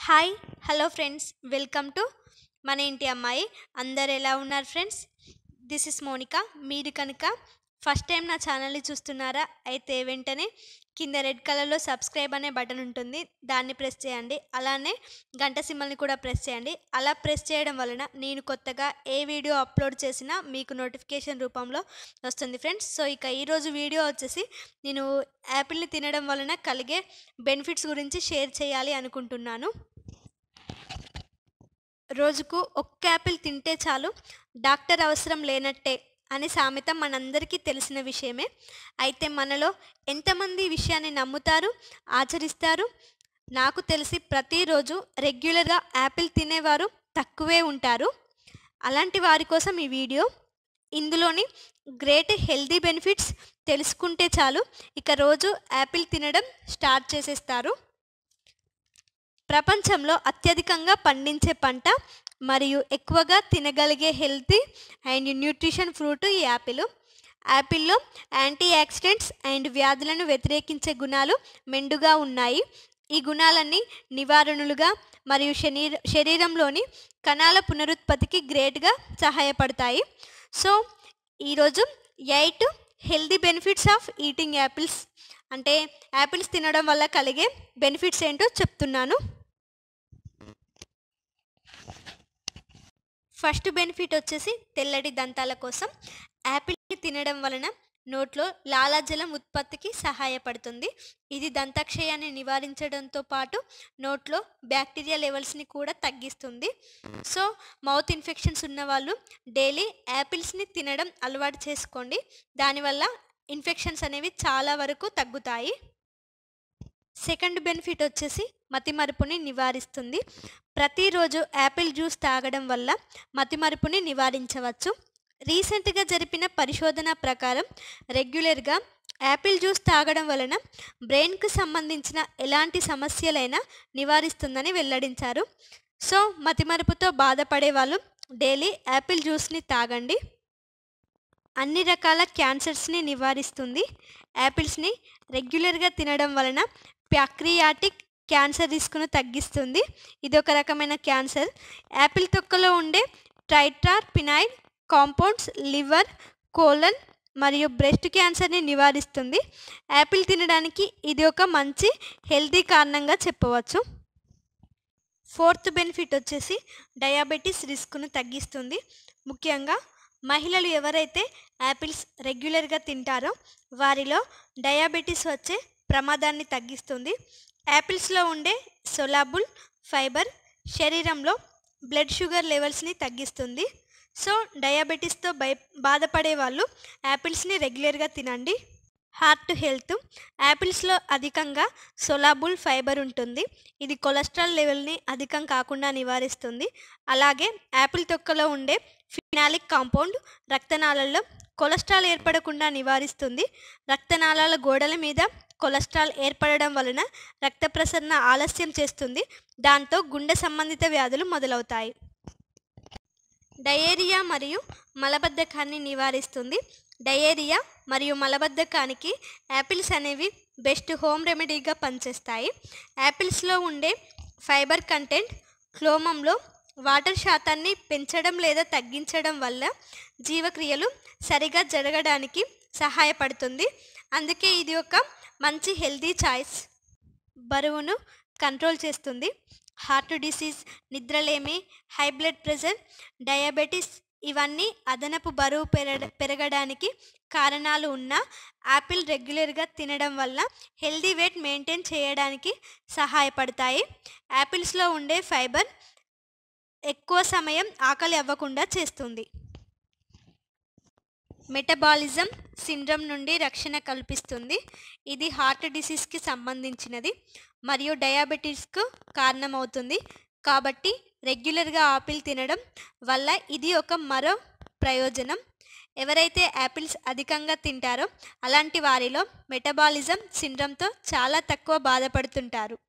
hi hello friends welcome to మన ఇంటి అమ్మాయి అందరు ఎలా ఉన్నారు ఫ్రెండ్స్ దిస్ ఇస్ మోనిక మీరు కనుక ఫస్ట్ టైం నా ఛానల్ని చూస్తున్నారా అయితే వెంటనే కింద రెడ్ కలర్లో సబ్స్క్రైబ్ అనే బటన్ ఉంటుంది దాన్ని ప్రెస్ చేయండి అలానే గంట సింబల్ని కూడా ప్రెస్ చేయండి అలా ప్రెస్ చేయడం వలన నేను కొత్తగా ఏ వీడియో అప్లోడ్ చేసినా మీకు నోటిఫికేషన్ రూపంలో వస్తుంది ఫ్రెండ్స్ సో ఇక ఈరోజు వీడియో వచ్చేసి నేను యాపిల్ని తినడం వలన కలిగే బెనిఫిట్స్ గురించి షేర్ చేయాలి అనుకుంటున్నాను రోజుకు ఒక్క యాపిల్ తింటే చాలు డాక్టర్ అవసరం లేనట్టే అనే సామెత మనందరికీ తెలిసిన విషయమే అయితే మనలో ఎంతమంది ఈ విషయాన్ని నమ్ముతారు ఆచరిస్తారు నాకు తెలిసి ప్రతిరోజు రెగ్యులర్గా యాపిల్ తినేవారు తక్కువే ఉంటారు అలాంటి వారి కోసం ఈ వీడియో ఇందులోని గ్రేట్ హెల్దీ బెనిఫిట్స్ తెలుసుకుంటే చాలు ఇక రోజు యాపిల్ తినడం స్టార్ట్ చేసేస్తారు ప్రపంచంలో అత్యధికంగా పండించే పంట మరియు ఎక్కువగా తినగలిగే హెల్తీ అండ్ న్యూట్రిషన్ ఫ్రూట్ ఈ యాపిల్ యాపిల్లో యాంటీ ఆక్సిడెంట్స్ అండ్ వ్యాధులను వ్యతిరేకించే గుణాలు మెండుగా ఉన్నాయి ఈ గుణాలన్నీ నివారణలుగా మరియు శరీర శరీరంలోని కణాల పునరుత్పత్తికి గ్రేట్గా సహాయపడతాయి సో ఈరోజు eight healthy benefits of eating apples అంటే యాపిల్స్ తినడం వల్ల కలిగే బెనిఫిట్స్ ఏంటో చెప్తున్నాను ఫస్ట్ బెనిఫిట్ వచ్చేసి తెల్లటి దంతాల కోసం యాపిల్ తినడం వలన నోట్లో లాలాజలం ఉత్పత్తికి సహాయపడుతుంది ఇది దంతాక్షయాన్ని నివారించడంతో పాటు నోట్లో బ్యాక్టీరియా లెవెల్స్ని కూడా తగ్గిస్తుంది సో మౌత్ ఇన్ఫెక్షన్స్ ఉన్న వాళ్ళు డైలీ యాపిల్స్ని తినడం అలవాటు చేసుకోండి దానివల్ల ఇన్ఫెక్షన్స్ అనేవి చాలా వరకు తగ్గుతాయి సెకండ్ బెనిఫిట్ వచ్చేసి మతిమరుపుని నివారిస్తుంది ప్రతిరోజు యాపిల్ జ్యూస్ తాగడం వల్ల మతిమరుపుని నివారించవచ్చు రీసెంట్గా జరిపిన పరిశోధన ప్రకారం రెగ్యులర్గా యాపిల్ జ్యూస్ తాగడం వలన బ్రెయిన్కు సంబంధించిన ఎలాంటి సమస్యలైనా నివారిస్తుందని వెల్లడించారు సో మతిమరుపుతో బాధపడే వాళ్ళు డైలీ యాపిల్ జ్యూస్ని తాగండి అన్ని రకాల క్యాన్సర్స్ని నివారిస్తుంది యాపిల్స్ని రెగ్యులర్గా తినడం వలన ప్యాక్రియాటిక్ క్యాన్సర్ రిస్క్ను తగ్గిస్తుంది ఇది ఒక రకమైన క్యాన్సర్ యాపిల్ తొక్కలో ఉండే triterpenoid compounds liver colon మరియు బ్రెస్ట్ క్యాన్సర్ని నివారిస్తుంది యాపిల్ తినడానికి ఇది ఒక మంచి హెల్తీ కారణంగా చెప్పవచ్చు ఫోర్త్ బెనిఫిట్ వచ్చేసి డయాబెటీస్ రిస్క్ను తగ్గిస్తుంది ముఖ్యంగా మహిళలు ఎవరైతే యాపిల్స్ రెగ్యులర్గా తింటారో వారిలో డయాబెటీస్ వచ్చే ప్రమాదాన్ని తగ్గిస్తుంది యాపిల్స్లో ఉండే సొలాబుల్ ఫైబర్ శరీరంలో బ్లడ్ షుగర్ లెవెల్స్ని తగ్గిస్తుంది సో డయాబెటీస్తో భయ బాధపడే వాళ్ళు యాపిల్స్ని రెగ్యులర్గా తినండి హార్ట్ హెల్త్ యాపిల్స్లో అధికంగా సొలాబుల్ ఫైబర్ ఉంటుంది ఇది కొలెస్ట్రాల్ లెవెల్ని అధికం కాకుండా నివారిస్తుంది అలాగే యాపిల్ తొక్కలో ఉండే ఫినాలిక్ కాంపౌండ్ రక్తనాళాల్లో కొలెస్ట్రాల్ ఏర్పడకుండా నివారిస్తుంది రక్తనాళాల గోడల మీద కొలెస్ట్రాల్ ఏర్పడడం వలన రక్త ప్రసరణ ఆలస్యం చేస్తుంది దాంతో గుండె సంబంధిత వ్యాధులు మొదలవుతాయి డయేరియా మరియు మలబద్ధకాన్ని నివారిస్తుంది డయేరియా మరియు మలబద్ధకానికి యాపిల్స్ అనేవి బెస్ట్ హోమ్ రెమెడీగా పనిచేస్తాయి యాపిల్స్లో ఉండే ఫైబర్ కంటెంట్ క్లోమంలో వాటర్ శాతాన్ని పెంచడం లేదా తగ్గించడం వల్ల జీవక్రియలు సరిగా జరగడానికి సహాయపడుతుంది అందుకే ఇది ఒక మంచి హెల్తీ చాయిస్ బరువును కంట్రోల్ చేస్తుంది హార్ట్ డిసీజ్ నిద్రలేమి హై బ్లడ్ ప్రెషర్ డయాబెటీస్ ఇవన్నీ అదనపు బరువు పెరగ పెరగడానికి కారణాలు ఉన్న యాపిల్ రెగ్యులర్గా తినడం వల్ల హెల్దీ వెయిట్ మెయింటైన్ చేయడానికి సహాయపడతాయి యాపిల్స్లో ఉండే ఫైబర్ ఎక్కువ సమయం ఆకలి అవ్వకుండా చేస్తుంది మెటబాలిజం సిండ్రమ్ నుండి రక్షణ కల్పిస్తుంది ఇది హార్ట్ డిసీజ్కి సంబంధించినది మరియు డయాబెటీస్కు కారణమవుతుంది కాబట్టి రెగ్యులర్గా ఆపిల్ తినడం వల్ల ఇది ఒక మరో ప్రయోజనం ఎవరైతే యాపిల్స్ అధికంగా తింటారో అలాంటి వారిలో మెటబాలిజం సిండ్రమ్తో చాలా తక్కువ బాధపడుతుంటారు